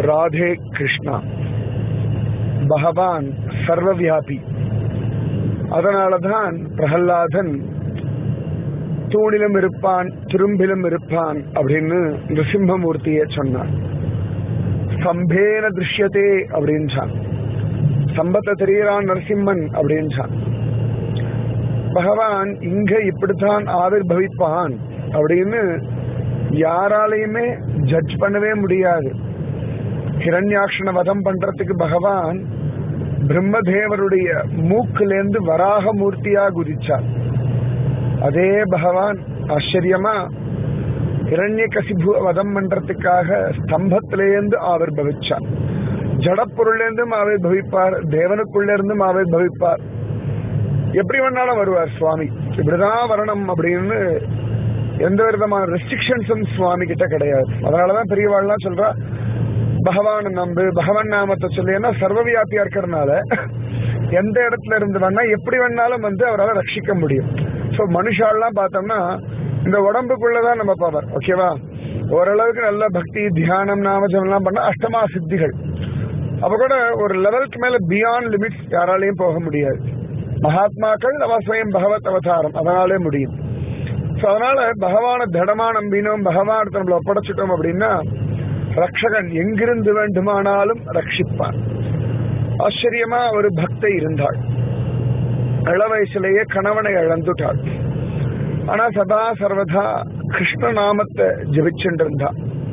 ராதே கிருஷ்ணா பகவான் சர்வவியாபி அதனாலதான் பிரகல்லாதன் தூணிலும் இருப்பான் துரும்பிலும் இருப்பான் அப்படின்னு நிருசிம்மமூர்த்தியே சொன்னான் ஸ்தம்பேன திருஷ்யத்தே அப்படின்றான் ஸ்தம்பத்தை தெரியறான் நரசிம்மன் அப்படின்றான் பகவான் இங்க இப்படித்தான் ஆவிர்பவிப்பான் அப்படின்னு யாராலையுமே ஜட்ஜ் பண்ணவே முடியாது ஹிரண்யாட்சண வதம் பண்றதுக்கு பகவான் பிரம்மதேவருடைய மூக்கிலேந்து வராக மூர்த்தியா குதிச்சார் அதே பகவான் ஆச்சரியமா இரண்ய கசிபு வதம் பண்றதுக்காக ஸ்தம்பத்திலேருந்து ஆவிர்பவிச்சார் ஜடப்பொருள்லேருந்தும் ஆவிர்பவிப்பார் தேவனுக்குள்ள இருந்தும் ஆவிர்பவிப்பார் எப்படி வேணாலும் வருவார் சுவாமி இப்படிதான் வரணும் அப்படின்னு எந்த விதமான ரெஸ்ட்ரிக்ஷன்ஸும் சுவாமி கிட்ட கிடையாது அதனாலதான் பெரியவாள்லாம் சொல்றா பகவான் நம்பு பகவான் நாமத்தை சொல்லி ஏன்னா சர்வவியாபியா இருக்கிறதுனால எந்த இடத்துல இருந்து வேணா எப்படி வேணாலும் வந்து அவரால் ரட்சிக்க முடியும் ஸோ மனுஷாலாம் பார்த்தோம்னா இந்த உடம்புக்குள்ளதான் நம்ம பவர் ஓகேவா ஓரளவுக்கு நல்ல பக்தி தியானம் நாமஜம் எல்லாம் பண்ணா அஷ்டமா சித்திகள் அப்ப கூட ஒரு லெவலுக்கு மேல பியாண்ட் லிமிட்ஸ் யாராலையும் போக முடியாது மகாத்மாக்கள் அவ ஸ்வயம் பகவத் அவதாரம் அதனாலே முடியும் ஸோ அதனால பகவான திடமா நம்பினோம் பகவான் நம்மளை ஒப்படைச்சிட்டோம் அப்படின்னா ரக்ஷகன் எங்கிருந்து வேண்டுமானாலும் ரட்சிப்பான் ஆச்சரியமா ஒரு பக்தை இருந்தாள் இள வயசுலேயே கணவனை இழந்துட்டாள் ஆனா சதா சர்வதா கிருஷ்ண நாமத்தை ஜபிச்சுட்டு இருந்தா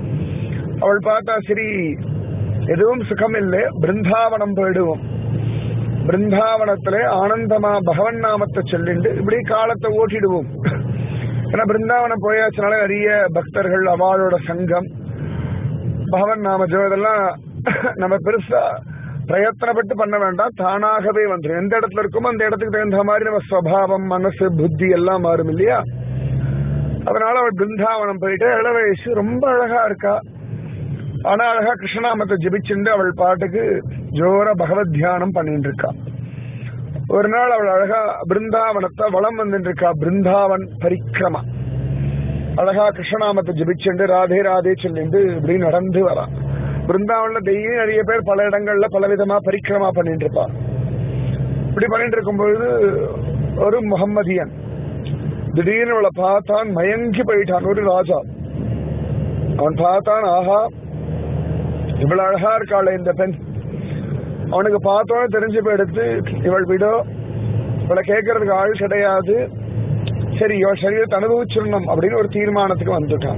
அவள் பார்த்தா சரி எதுவும் சுகம் இல்லை பிருந்தாவனம் போயிடுவோம் பிருந்தாவனத்துல ஆனந்தமா பகவன் நாமத்தை சொல்லிண்டு இப்படி காலத்தை ஓட்டிடுவோம் ஏன்னா பிருந்தாவனம் போயாச்சுனால நிறைய பக்தர்கள் அவளோட சங்கம் பகவன் நாம ஜோ இதெல்லாம் நம்ம பெருசா பிரயத்தனப்பட்டு பண்ண வேண்டாம் தானாகவே வந்துடும் எந்த இடத்துல இருக்குமோ அந்த இடத்துக்கு தகுந்த மாதிரி நம்ம ஸ்வபாவம் மனசு புத்தி எல்லாம் மாறும் இல்லையா அதனால அவள் பிருந்தாவனம் போயிட்டு இள வயசு ரொம்ப அழகா இருக்கா ஆனா அழகா கிருஷ்ணநாமத்தை ஜபிச்சுண்டு அவள் பாட்டுக்கு ஜோர பகவத் தியானம் பண்ணிட்டு இருக்கா ஒரு நாள் அவள் அழகா பிருந்தாவனத்தை வளம் வந்துட்டு இருக்கா பிருந்தாவன் பரிக்கிரமா அழகா கிருஷ்ணநாமத்தை ஜபிச்சுண்டு ராதே ராதே சொல்லிட்டு இப்படி நடந்து வரா பிருந்தாவன்ல டெய்லி நிறைய பேர் பல இடங்கள்ல பல விதமா பரிக்கிரமா பண்ணிட்டு இருப்பா இப்படி பண்ணிட்டு இருக்கும்பொழுது ஒரு முகம்மதியன் திடீர்னு அவளை பார்த்தான் மயங்கி போயிட்டான் ஒரு ராஜா அவன் பார்த்தான் ஆஹா இவ்வளவு அழகா இருக்காள் இந்த பெண் அவனுக்கு பார்த்தோன்னே தெரிஞ்சு போயிடுத்து இவள் விடோ இவளை கேட்கறதுக்கு ஆள் கிடையாது சரி இவள் சரீரத்தை அனுபவிச்சிடணும் அப்படின்னு ஒரு தீர்மானத்துக்கு வந்துட்டான்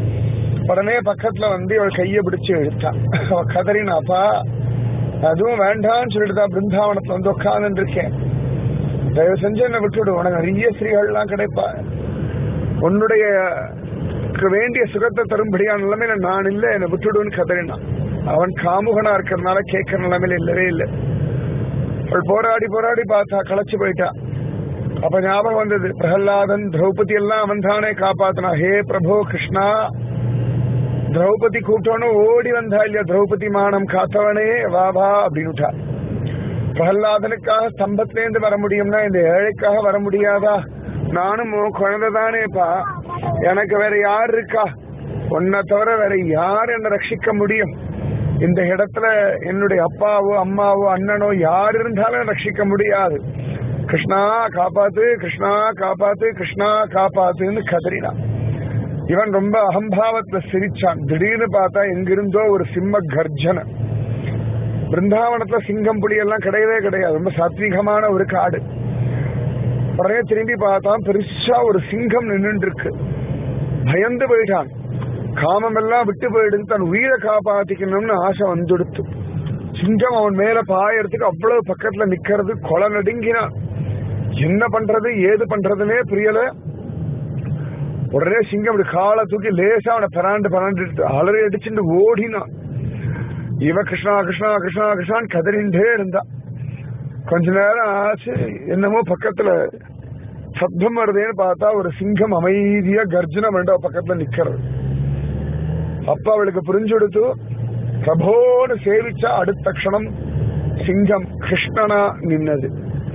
உடனே பக்கத்துல வந்து இவள் கையை பிடிச்சு இழுத்தான் அவ கதறினாப்பா அதுவும் வேண்டாம்னு சொல்லிட்டு தான் பிருந்தாவனத்துல வந்து உட்கார்ந்து இருக்கேன் தயவு செஞ்சு என்ன விட்டுவிடு உனக்கு நிறைய ஸ்ரீகள்லாம் கிடைப்பா உன்னுடைய வேண்டிய சுகத்தை தரும்படியான நிலைமையில நான் இல்லை என்னை விட்டுடுன்னு கதறினான் அவன் காமுகனா இருக்கிறதுனால கேட்கற நிலைமையில இல்லவே இல்லை அவள் போராடி போராடி பார்த்தா களைச்சு போயிட்டா அப்ப ஞாபகம் வந்தது பிரகலாதன் திரௌபதி எல்லாம் அவன் தானே காப்பாத்தினா ஹே பிரபோ கிருஷ்ணா திரௌபதி கூப்பிட்டோன்னு ஓடி வந்தா இல்லையா திரௌபதி மானம் காத்தவனே வா வா அப்படின்னுட்டா பிரகலாதனுக்காக ஸ்தம்பத்திலேருந்து வர முடியும்னா இந்த ஏழைக்காக வர முடியாதா நானும் உன் குழந்தை தானேப்பா எனக்கு வேற யார் இருக்கா உன்னை தவிர வேற யார் என்ன ரட்சிக்க முடியும் இந்த இடத்துல என்னுடைய அப்பாவோ அம்மாவோ அண்ணனோ யார் இருந்தாலும் ரட்சிக்க முடியாது கிருஷ்ணா காப்பாத்து கிருஷ்ணா காப்பாத்து கிருஷ்ணா காப்பாத்துன்னு கதறினான் இவன் ரொம்ப அகம்பாவத்துல சிரிச்சான் திடீர்னு பார்த்தா எங்கிருந்தோ ஒரு சிம்ம கர்ஜனை பிருந்தாவனத்துல சிங்கம் புலி எல்லாம் கிடையவே கிடையாது ரொம்ப சாத்வீகமான ஒரு காடு உடனே திரும்பி பார்த்தான் பெருசா ஒரு சிங்கம் நின்று இருக்கு பயந்து போயிட்டான் காமம் எல்லாம் விட்டு போயிடுது தன் உயிரை காப்பாத்திக்கணும்னு ஆசை வந்துடுத்து சிங்கம் அவன் மேல பாயறதுக்கு அவ்வளவு பக்கத்துல நிக்கிறது கொலை நடுங்கினான் என்ன பண்றது ஏது பண்றதுன்னே புரியல உடனே சிங்கம் இப்படி காலை தூக்கி லேசா அவனை பராண்டு பராண்டு அலறி அடிச்சுட்டு ஓடினான் இவ கிருஷ்ணா கிருஷ்ணா கிருஷ்ணா கிருஷ்ணான்னு கதறிண்டே இருந்தா கொஞ்ச நேரம் ஆச்சு என்னமோ பக்கத்துல சப்தம் வருதேன்னு பார்த்தா ஒரு சிங்கம் அமைதியா கர்ஜனை பண்ண பக்கத்துல நிக்கிறது அப்ப அவளுக்கு புரிஞ்சுடுத்து பிரபோன்னு சேவிச்சா அடுத்த க்ஷணம் சிங்கம் கிருஷ்ணனா நின்னது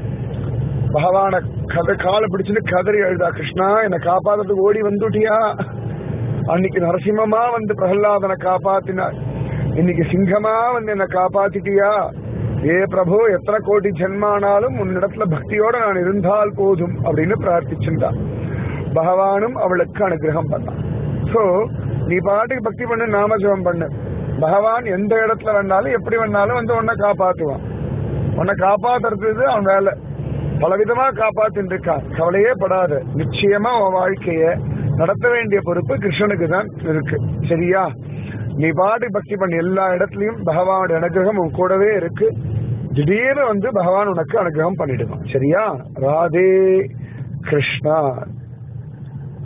பகவான கதை காலை பிடிச்சுன்னு கதறி எழுதா கிருஷ்ணா என்னை காப்பாத்துறதுக்கு ஓடி வந்துட்டியா அன்னைக்கு நரசிம்மமா வந்து பிரகலாதனை காப்பாத்தினார் இன்னைக்கு சிங்கமா வந்து என்ன காப்பாத்திட்டியா ஏ பிரபு எத்தனை கோடி ஜென்மானாலும் உன்னிடத்துல பக்தியோட நான் இருந்தால் போதும் அப்படின்னு பிரார்த்திச்சிருந்தா பகவானும் அவளுக்கு அனுகிரகம் பண்ணான் சோ நீ பாட்டுக்கு பக்தி பண்ணு நாமஜபம் பண்ணு பகவான் எந்த இடத்துல வேணாலும் எப்படி வேணாலும் வந்து உன்னை காப்பாத்துவான் உன்னை காப்பாத்துறது அவன் வேலை பலவிதமா காப்பாத்தின்னு இருக்கான் கவலையே படாத நிச்சயமா உன் வாழ்க்கைய நடத்த வேண்டிய பொறுப்பு கிருஷ்ணனுக்கு தான் இருக்கு சரியா நீ பாட்டு பக்தி பண்ணி எல்லா இடத்துலயும் பகவானுடைய அனுகிரகம் உன் கூடவே இருக்கு திடீர்னு வந்து பகவான் உனக்கு அனுகிரகம் பண்ணிடுவான் சரியா ராதே கிருஷ்ணா